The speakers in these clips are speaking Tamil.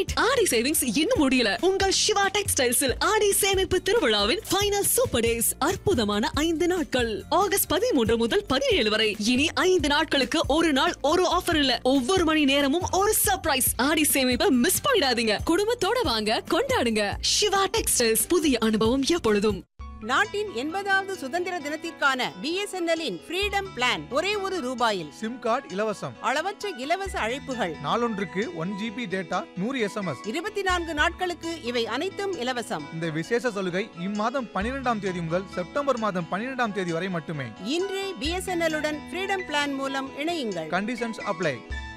வெயிட் ஆடி சேவிங்ஸ் இன்னும் முடியல உங்கள் சிவா டெக்ஸ்டைல்ஸில் ஆடி சேமிப்பு திருவிழாவின் ஃபைனல் சூப்பர் டேஸ் அற்புதமான ஐந்து நாட்கள் ஆகஸ்ட் பதிமூன்று முதல் பதினேழு வரை இனி ஐந்து நாட்களுக்கு ஒரு நாள் ஒரு ஆஃபர் இல்ல ஒவ்வொரு மணி நேரமும் ஒரு சர்ப்ரைஸ் ஆடி சேமிப்பை மிஸ் பண்ணிடாதீங்க குடும்பத்தோட வாங்க கொண்டாடுங்க சிவா டெக்ஸ்டைல்ஸ் புதிய அனுபவம் எப்பொழுதும் நாட்டின் எண்பதாவது சுதந்திர தினத்திற்கான பிஎஸ்என்எல்லின் ஃப்ரீடம் பிளான் ஒரே ஒரு ரூபாயில் சிம் கார்டு இலவசம் அளவற்ற இலவச அழைப்புகள் நாளொன்றுக்கு ஒன் ஜிபி டேட்டா நூறு எஸ்எம்எஸ் இருபத்தி நான்கு நாட்களுக்கு இவை அனைத்தும் இலவசம் இந்த விசேஷ சலுகை இம்மாதம் பன்னிரெண்டாம் தேதி முதல் செப்டம்பர் மாதம் பன்னிரெண்டாம் தேதி வரை மட்டுமே இன்றே பிஎஸ்என்எல் உடன் ஃப்ரீடம் பிளான் மூலம் இணையுங்கள் கண்டிஷன்ஸ் அப்ளை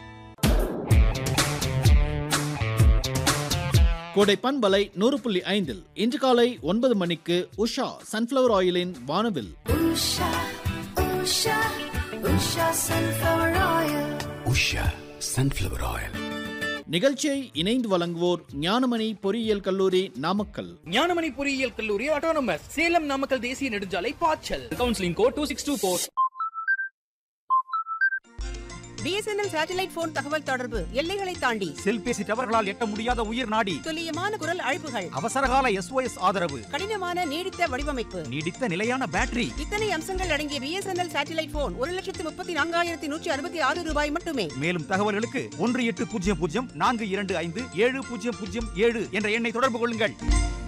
கோடை பண்பலை நூறு புள்ளி ஐந்தில் இன்று காலை ஒன்பது மணிக்கு உஷா சன்ஃப்ளவர் ஆயிலின் வானவில் Usha, Usha, Usha sunflower oil. Usha sunflower oil நிகழ்ச்சியை இணைந்து வழங்குவோர் ஞானமணி பொறியியல் கல்லூரி நாமக்கல் ஞானமணி பொறியியல் கல்லூரி ஆட்டோனமஸ் சேலம் நாமக்கல் தேசிய நெடுஞ்சாலை பாய்ச்சல் counselling code two six two four BSNL satellite phone தகவல் தொடர்பு எல்லைகளை தாண்டி செல்பேசி டவர்களால் எட்ட முடியாத உயிர் நாடி துல்லியமான குரல் அழைப்புகள் அவசரகால எஸ்ஓஎஸ் ஆதரவு கடினமான நீடித்த வடிவமைப்பு நீடித்த நிலையான பேட்டரி இத்தனை அம்சங்கள் அடங்கிய பிஎஸ்என்எல் சேட்டலைட் போன் ஒரு லட்சத்து முப்பத்தி நான்காயிரத்தி நூற்றி அறுபத்தி ஆறு ரூபாய் மட்டுமே மேலும் தகவல்களுக்கு ஒன்று எட்டு பூஜ்ஜியம் பூஜ்ஜியம் நான்கு இரண்டு ஐந்து ஏழு பூஜ்ஜியம் பூஜ்ஜியம் ஏழு என்ற எண்ணை தொடர்பு கொள்ளுங்கள்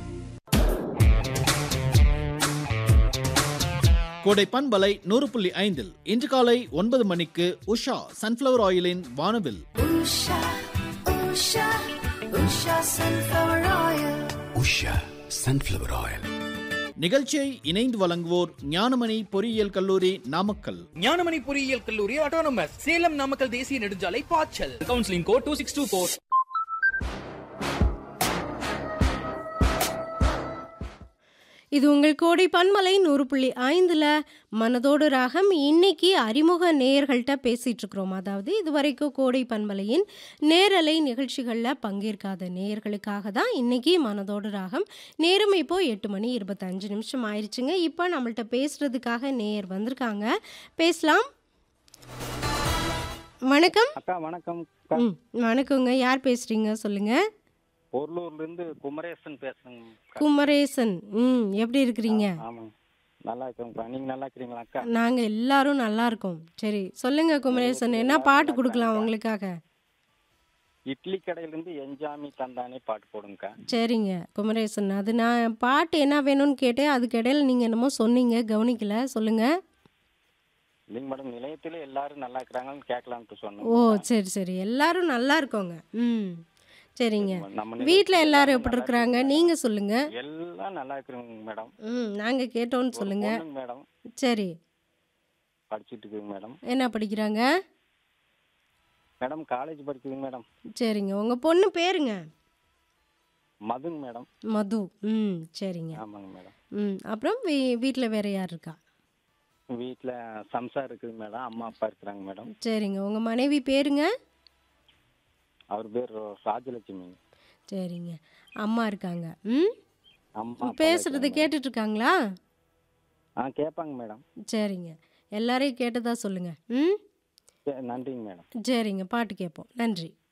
கோடை பண்பலை நூறு புள்ளி ஐந்தில் இன்று காலை ஒன்பது மணிக்கு உஷா சன்ஃப்ளவர் ஆயிலின் வானவில் Usha, Usha, Usha sunflower oil. Usha sunflower oil நிகழ்ச்சியை இணைந்து வழங்குவோர் ஞானமணி பொறியியல் கல்லூரி நாமக்கல் ஞானமணி பொறியியல் கல்லூரி ஆட்டோனமஸ் சேலம் நாமக்கல் தேசிய நெடுஞ்சாலை பாய்ச்சல் counselling code two six two four இது உங்கள் கோடை பன்மலை நூறு புள்ளி ஐந்தில் மனதோடு ராகம் இன்னைக்கு அறிமுக நேயர்கள்ட்ட பேசிகிட்டு இருக்கிறோம் அதாவது இதுவரைக்கும் கோடை பன்மலையின் நேரலை நிகழ்ச்சிகளில் பங்கேற்காத நேயர்களுக்காக தான் இன்னைக்கு மனதோடு ராகம் நேரம் இப்போ எட்டு மணி இருபத்தஞ்சு நிமிஷம் ஆயிடுச்சுங்க இப்போ நம்மள்ட்ட பேசுறதுக்காக நேயர் வந்திருக்காங்க பேசலாம் வணக்கம் அக்கா வணக்கம் ம் வணக்கங்க யார் பேசுறீங்க சொல்லுங்க பொருளூர்ல இருந்து குமரேசன் பேசுறேங்க குமரேசன் ம் எப்படி இருக்கிறீங்க ஆமாங்க நல்லா இருக்கேங்கக்கா நீங்க நல்லா இருக்கிறீங்களா அக்கா நாங்க எல்லாரும் நல்லா இருக்கோம் சரி சொல்லுங்க குமரேசன் என்ன பாட்டு கொடுக்கலாம் உங்களுக்காக இட்லி கடையில இருந்து எஞ்சாமி தந்தானே பாட்டு போடுங்கக்கா சரிங்க குமரேசன் அது நான் பாட்டு என்ன வேணும்னு கேட்டேன் அதுக்கு இடையில நீங்க என்னமோ சொன்னீங்க கவனிக்கல சொல்லுங்க இல்லைங்க மேடம் நிலையத்துல எல்லாரும் நல்லா இருக்கிறாங்கன்னு கேட்கலான்ட்டு சொன்னேன் ஓ சரி சரி எல்லாரும் நல்லா இருக்கோங்க ம் சரிங்க நம்ம வீட்டில் எல்லாரும் எப்படி இருக்கிறாங்க நீங்க சொல்லுங்க எல்லாம் நல்லா இருக்கிறோங்க மேடம் ம் நாங்க கேட்டோம்னு சொல்லுங்க பொண்ணுங்க மேடம் சரி படிச்சிட்டு இருக்குங்க மேடம் என்ன படிக்கிறாங்க மேடம் காலேஜ் படிக்குதுங்க மேடம் சரிங்க உங்க பொண்ணு பேருங்க மதுங்க மேடம் மது ம் சரிங்க ஆமாங்க மேடம் ம் அப்புறம் வீ வீட்டில் வேற யார் இருக்கா வீட்டுல சம்சா இருக்குதுங்க மேடம் அம்மா அப்பா இருக்கிறாங்க மேடம் சரிங்க உங்க மனைவி பேருங்க அவர் பேர் ராஜலட்சுமி சரிங்க அம்மா இருக்காங்க ம் அம்மா அப்பா பேசுறது இருக்கிறாங்க. கேட்டுட்டு இருக்காங்களா ஆ கேட்பாங்க மேடம் சரிங்க எல்லாரையும் கேட்டதா சொல்லுங்க ம் சரி, நன்றிங்க மேடம் சரிங்க பாட்டு கேட்போம் நன்றி